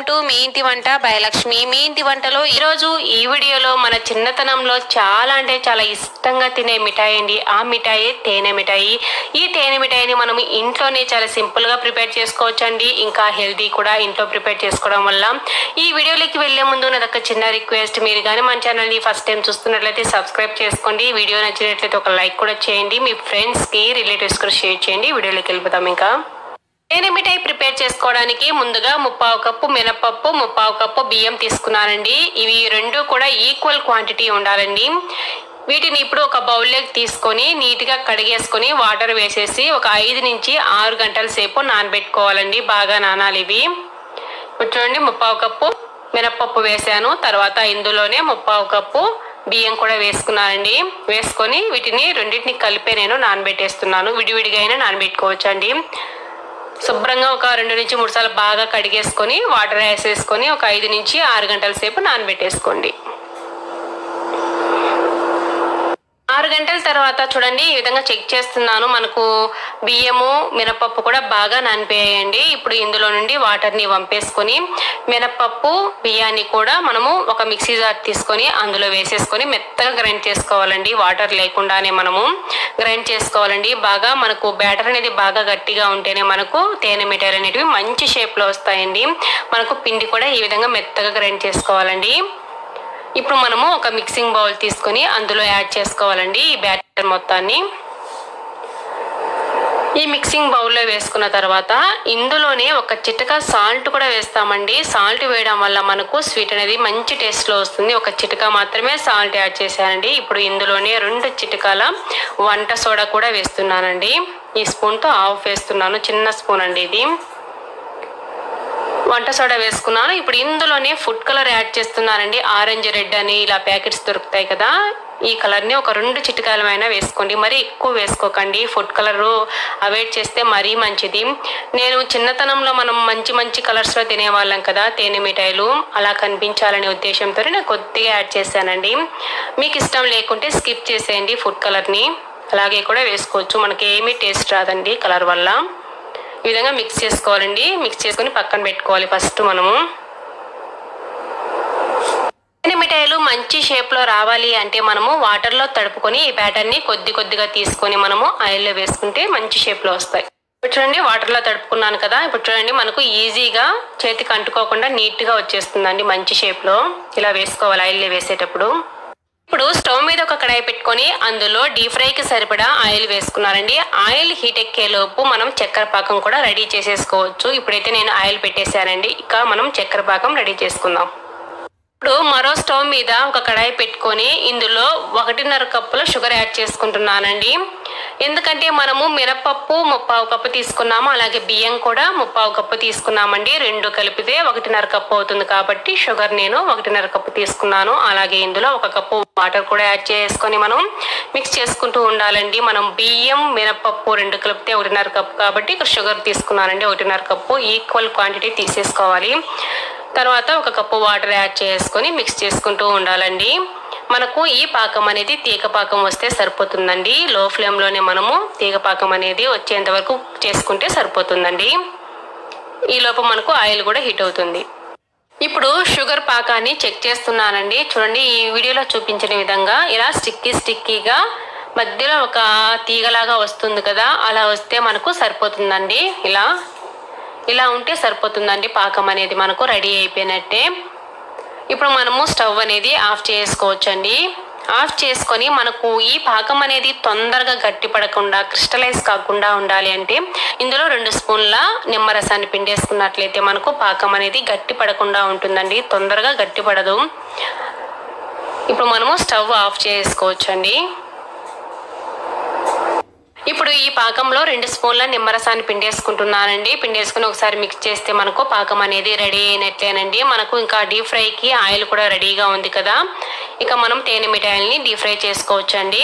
to me ఇంటి వంట భయలక్ష్మి మీ ఇంటి వంటలో ఈరోజు ఈ వీడియోలో మన చిన్నతనంలో చాలా అంటే చాలా ఇష్టంగా తినే మిఠాయి అండి ఆ మిఠాయి తేనె మిఠాయి ఈ తేనె మిఠాయిని మనం ఇంట్లోనే చాలా సింపుల్గా ప్రిపేర్ చేసుకోవచ్చు అండి ఇంకా హెల్తీ కూడా ఇంట్లో ప్రిపేర్ చేసుకోవడం వల్ల ఈ వీడియోలోకి వెళ్లే ముందు నాదొక చిన్న రిక్వెస్ట్ మీరు కానీ మన ఛానల్ని ఫస్ట్ టైం చూస్తున్నట్లయితే సబ్స్క్రైబ్ చేసుకోండి వీడియో నచ్చినట్లయితే ఒక లైక్ కూడా చేయండి మీ ఫ్రెండ్స్కి రిలేటివ్స్ కూడా షేర్ చేయండి వీడియోలోకి వెళ్ళిపోతాం ఇంకా తేనె మిఠాయి ప్రిపేర్ చేసుకోవడానికి ముందుగా ముప్పావు కప్పు మినపప్పు ముప్పావు కప్పు బియ్యం తీసుకున్నానండి ఇవి రెండు కూడా ఈక్వల్ క్వాంటిటీ ఉండాలండి వీటిని ఇప్పుడు ఒక బౌల్లోకి తీసుకొని నీట్గా కడిగేసుకొని వాటర్ వేసేసి ఒక ఐదు నుంచి ఆరు గంటల సేపు నానబెట్టుకోవాలండి బాగా నానాలి ఇవి ఇప్పుడు చూడండి ముప్పావు కప్పు మినపప్పు వేసాను తర్వాత ఇందులోనే ముప్పావు కప్పు బియ్యం కూడా వేసుకున్నానండి వేసుకొని వీటిని రెండింటిని కలిపే నేను నానబెట్టేస్తున్నాను విడివిడిగా అయినా నానబెట్టుకోవచ్చు అండి శుభ్రంగా ఒక రెండు నుంచి మూడు సార్లు బాగా కడిగేసుకొని వాటర్ వేసేసుకొని ఒక ఐదు నుంచి ఆరు గంటల సేపు నానబెట్టేసుకోండి ఆరు గంటల తర్వాత చూడండి ఈ విధంగా చెక్ చేస్తున్నాను మనకు బియ్యము మినపప్పు కూడా బాగా నానిపోయాయండి ఇప్పుడు ఇందులో నుండి వాటర్ని వంపేసుకొని మినపప్పు బియ్యాన్ని కూడా మనము ఒక మిక్సీ జార్ తీసుకొని అందులో వేసేసుకొని మెత్తగా గ్రైండ్ చేసుకోవాలండి వాటర్ లేకుండానే మనము గ్రైండ్ చేసుకోవాలండి బాగా మనకు బ్యాటర్ అనేది బాగా గట్టిగా ఉంటేనే మనకు తేనె మిఠాయిలు అనేటివి మంచి షేప్లో వస్తాయండి మనకు పిండి కూడా ఈ విధంగా మెత్తగా గ్రైండ్ చేసుకోవాలండి ఇప్పుడు మనము ఒక మిక్సింగ్ బౌల్ తీసుకొని అందులో యాడ్ చేసుకోవాలండి ఈ బ్యాటర్ మొత్తాన్ని ఈ మిక్సింగ్ బౌల్లో వేసుకున్న తర్వాత ఇందులోనే ఒక చిటక సాల్ట్ కూడా వేస్తామండి సాల్ట్ వేయడం వల్ల మనకు స్వీట్ అనేది మంచి టేస్ట్లో వస్తుంది ఒక చిటక మాత్రమే సాల్ట్ యాడ్ చేశానండి ఇప్పుడు ఇందులోనే రెండు చిటకాల వంట సోడా కూడా వేస్తున్నానండి ఈ స్పూన్తో హాఫ్ వేస్తున్నాను చిన్న స్పూన్ అండి ఇది వంట సోడా వేసుకున్నాను ఇప్పుడు ఇందులోనే ఫుడ్ కలర్ యాడ్ చేస్తున్నానండి ఆరెంజ్ రెడ్ అని ఇలా ప్యాకెట్స్ దొరుకుతాయి కదా ఈ కలర్ని ఒక రెండు చిటికాయలమైనా వేసుకోండి మరీ ఎక్కువ వేసుకోకండి ఫుడ్ కలర్ అవాయిడ్ చేస్తే మరీ మంచిది నేను చిన్నతనంలో మనం మంచి మంచి కలర్స్లో తినేవాళ్ళం కదా తేనె మిఠాయిలు అలా కనిపించాలనే ఉద్దేశంతో నేను కొద్దిగా యాడ్ చేశానండి మీకు ఇష్టం లేకుంటే స్కిప్ చేసేయండి ఫుడ్ కలర్ని అలాగే కూడా వేసుకోవచ్చు మనకి ఏమీ టేస్ట్ రాదండి కలర్ వల్ల ఈ విధంగా మిక్స్ చేసుకోవాలండి మిక్స్ చేసుకొని పక్కన పెట్టుకోవాలి ఫస్ట్ మనము తేనె మిఠాయిలు మంచి షేప్లో రావాలి అంటే మనము వాటర్లో తడుపుకొని ఈ బ్యాటర్ని కొద్ది కొద్దిగా తీసుకొని మనము ఆయిల్లో వేసుకుంటే మంచి షేప్లో వస్తాయి ఇప్పుడు చూడండి వాటర్లో తడుపుకున్నాను కదా ఇప్పుడు చూడండి మనకు ఈజీగా చేతికి అంటుకోకుండా నీట్గా వచ్చేస్తుందండి మంచి షేప్లో ఇలా వేసుకోవాలి ఆయిల్లో వేసేటప్పుడు ఇప్పుడు స్టవ్ మీద ఒక కడాయి పెట్టుకొని అందులో డీప్ ఫ్రైకి సరిపడా ఆయిల్ వేసుకున్నారండి ఆయిల్ హీట్ ఎక్కేలోపు మనం చక్కెర పాకం కూడా రెడీ చేసేసుకోవచ్చు ఇప్పుడైతే నేను ఆయిల్ పెట్టేశానండి ఇక మనం చక్కెర పాకం రెడీ చేసుకుందాం ఇప్పుడు మరో స్టవ్ మీద ఒక కడాయి పెట్టుకొని ఇందులో ఒకటిన్నర కప్పుల షుగర్ యాడ్ చేసుకుంటున్నానండి ఎందుకంటే మనము మినపప్పు ముప్పావు కప్పు తీసుకున్నాము అలాగే బియ్యం కూడా ముప్పావు కప్పు తీసుకున్నామండి రెండు కలిపితే ఒకటిన్నర కప్పు అవుతుంది కాబట్టి షుగర్ నేను ఒకటిన్నర కప్పు తీసుకున్నాను అలాగే ఇందులో ఒక కప్పు వాటర్ కూడా యాడ్ చేసుకొని మనం మిక్స్ చేసుకుంటూ ఉండాలండి మనం బియ్యం మినపప్పు రెండు కలిపితే ఒకటిన్నర కప్పు కాబట్టి ఇక్కడ షుగర్ తీసుకున్నానండి ఒకటిన్నర కప్పు ఈక్వల్ క్వాంటిటీ తీసేసుకోవాలి తర్వాత ఒక కప్పు వాటర్ యాడ్ చేసుకొని మిక్స్ చేసుకుంటూ ఉండాలండి మనకు ఈ పాకం అనేది తీగ పాకం వస్తే సరిపోతుందండి లో ఫ్లేమ్లోనే మనము తీగ పాకం అనేది వచ్చేంత వరకు చేసుకుంటే సరిపోతుందండి ఈ లోపు మనకు ఆయిల్ కూడా హీట్ అవుతుంది ఇప్పుడు షుగర్ పాకాన్ని చెక్ చేస్తున్నానండి చూడండి ఈ వీడియోలో చూపించిన విధంగా ఇలా స్టిక్కీ స్టిక్కీగా మధ్యలో ఒక తీగలాగా వస్తుంది కదా అలా వస్తే మనకు సరిపోతుందండి ఇలా ఇలా ఉంటే సరిపోతుందండి పాకం అనేది మనకు రెడీ అయిపోయినట్టే ఇప్పుడు మనము స్టవ్ అనేది ఆఫ్ చేసుకోవచ్చండి ఆఫ్ చేసుకొని మనకు ఈ పాకం అనేది తొందరగా గట్టి పడకుండా క్రిస్టలైజ్ కాకుండా ఉండాలి అంటే ఇందులో రెండు స్పూన్ల నిమ్మరసాన్ని పిండేసుకున్నట్లయితే మనకు పాకం అనేది గట్టి పడకుండా ఉంటుందండి తొందరగా గట్టి పడదు ఇప్పుడు మనము స్టవ్ ఆఫ్ చేసుకోవచ్చండి ఇప్పుడు ఈ పాకంలో రెండు స్పూన్ల నిమ్మరసాన్ని పిండేసుకుంటున్నానండి పిండేసుకుని ఒకసారి మిక్స్ చేస్తే మనకు పాకం అనేది రెడీ అయినట్లేనండి మనకు ఇంకా డీప్ ఫ్రైకి ఆయిల్ కూడా రెడీగా ఉంది కదా ఇక మనం తేనె మిఠాయిల్ని డీప్ ఫ్రై చేసుకోవచ్చండి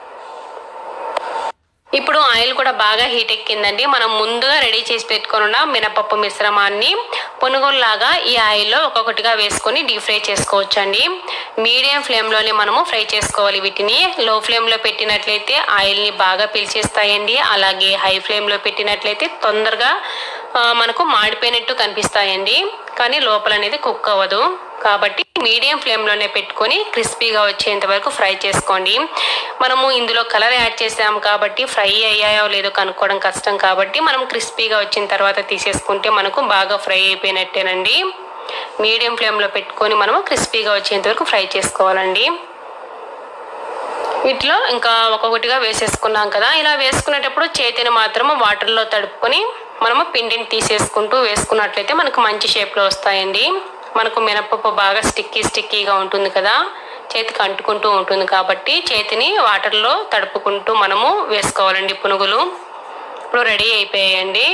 ఇప్పుడు ఆయిల్ కూడా బాగా హీట్ ఎక్కిందండి మనం ముందుగా రెడీ చేసి పెట్టుకుని ఉన్న మినపప్పు మిశ్రమాన్ని పునుగుల్లాగా ఈ ఆయిల్లో ఒక్కొక్కటిగా వేసుకొని డీప్ ఫ్రై చేసుకోవచ్చండి మీడియం ఫ్లేమ్లోనే మనము ఫ్రై చేసుకోవాలి వీటిని లో ఫ్లేమ్లో పెట్టినట్లయితే ఆయిల్ని బాగా పీల్చేస్తాయండి అలాగే హై ఫ్లేమ్లో పెట్టినట్లయితే తొందరగా ఆ, మనకు మాడిపోయినట్టు కనిపిస్తాయండి కానీ లోపల అనేది కుక్ అవ్వదు కాబట్టి మీడియం ఫ్లేమ్లోనే పెట్టుకొని క్రిస్పీగా వచ్చేంత వరకు ఫ్రై చేసుకోండి మనము ఇందులో కలర్ యాడ్ చేసాము కాబట్టి ఫ్రై అయ్యాయో లేదో కనుక్కోవడం కష్టం కాబట్టి మనం క్రిస్పీగా వచ్చిన తర్వాత తీసేసుకుంటే మనకు బాగా ఫ్రై అయిపోయినట్టేనండి మీడియం ఫ్లేమ్లో పెట్టుకొని మనము క్రిస్పీగా వచ్చేంత వరకు ఫ్రై చేసుకోవాలండి వీటిలో ఇంకా ఒక్కొక్కటిగా వేసేసుకున్నాం కదా ఇలా వేసుకునేటప్పుడు చేతిని మాత్రము వాటర్లో తడుపుకొని మనము పిండిని తీసేసుకుంటూ వేసుకున్నట్లయితే మనకు మంచి షేప్లో వస్తాయండి మనకు మినపప్పు బాగా స్టిక్కీ స్టిక్కీగా ఉంటుంది కదా చేతికి అంటుకుంటూ ఉంటుంది కాబట్టి చేతిని వాటర్లో తడుపుకుంటూ మనము వేసుకోవాలండి పునుగులు ఇప్పుడు రెడీ అయిపోయాయండి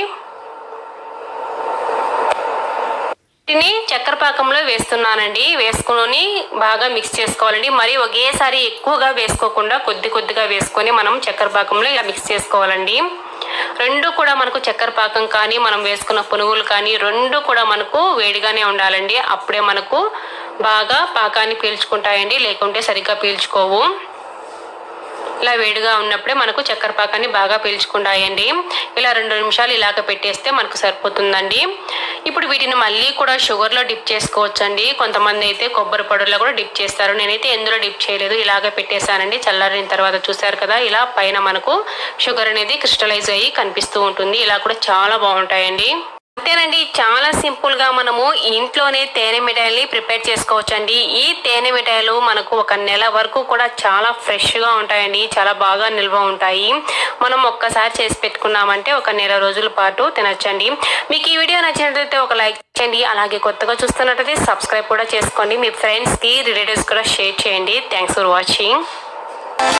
వీటిని చక్కెర పాకంలో వేస్తున్నానండి వేసుకొని బాగా మిక్స్ చేసుకోవాలండి మరి ఒకేసారి ఎక్కువగా వేసుకోకుండా కొద్ది కొద్దిగా వేసుకొని మనం చక్కెర పాకంలో ఇలా మిక్స్ చేసుకోవాలండి రెండు కూడా మనకు చక్కెర పాకం కానీ మనం వేసుకున్న పునుగులు కానీ రెండు కూడా మనకు వేడిగానే ఉండాలండి అప్పుడే మనకు బాగా పాకాన్ని పీల్చుకుంటాయండి లేకుంటే సరిగ్గా పీల్చుకోవు ఇలా వేడిగా ఉన్నప్పుడే మనకు చక్కెర పాకాన్ని బాగా పీల్చుకుంటాయండి ఇలా రెండు నిమిషాలు ఇలాగ పెట్టేస్తే మనకు సరిపోతుందండి ఇప్పుడు వీటిని మళ్ళీ కూడా షుగర్లో డిప్ చేసుకోవచ్చండి కొంతమంది అయితే కొబ్బరి పొడుల్లో కూడా డిప్ చేస్తారు నేనైతే ఎందులో డిప్ చేయలేదు ఇలాగ పెట్టేశానండి చల్లారిన తర్వాత చూసారు కదా ఇలా పైన మనకు షుగర్ అనేది క్రిస్టలైజ్ అయ్యి కనిపిస్తూ ఉంటుంది ఇలా కూడా చాలా బాగుంటాయండి అంతేనండి చాలా సింపుల్ గా మనము ఇంట్లోనే తేనె మిఠాయిల్ని ప్రిపేర్ చేసుకోవచ్చండి ఈ తేనె మిఠాయిలు మనకు ఒక నెల వరకు కూడా చాలా ఫ్రెష్ గా ఉంటాయండి చాలా బాగా నిల్వ ఉంటాయి మనం ఒక్కసారి చేసి పెట్టుకున్నామంటే ఒక నెల రోజుల పాటు తినొచ్చండి మీకు ఈ వీడియో నచ్చినట్లయితే ఒక లైక్ చేయండి అలాగే కొత్తగా చూస్తున్నట్లయితే సబ్స్క్రైబ్ కూడా చేసుకోండి మీ ఫ్రెండ్స్ కి రిలేటివ్స్ కూడా షేర్ చేయండి థ్యాంక్స్ ఫర్ వాచింగ్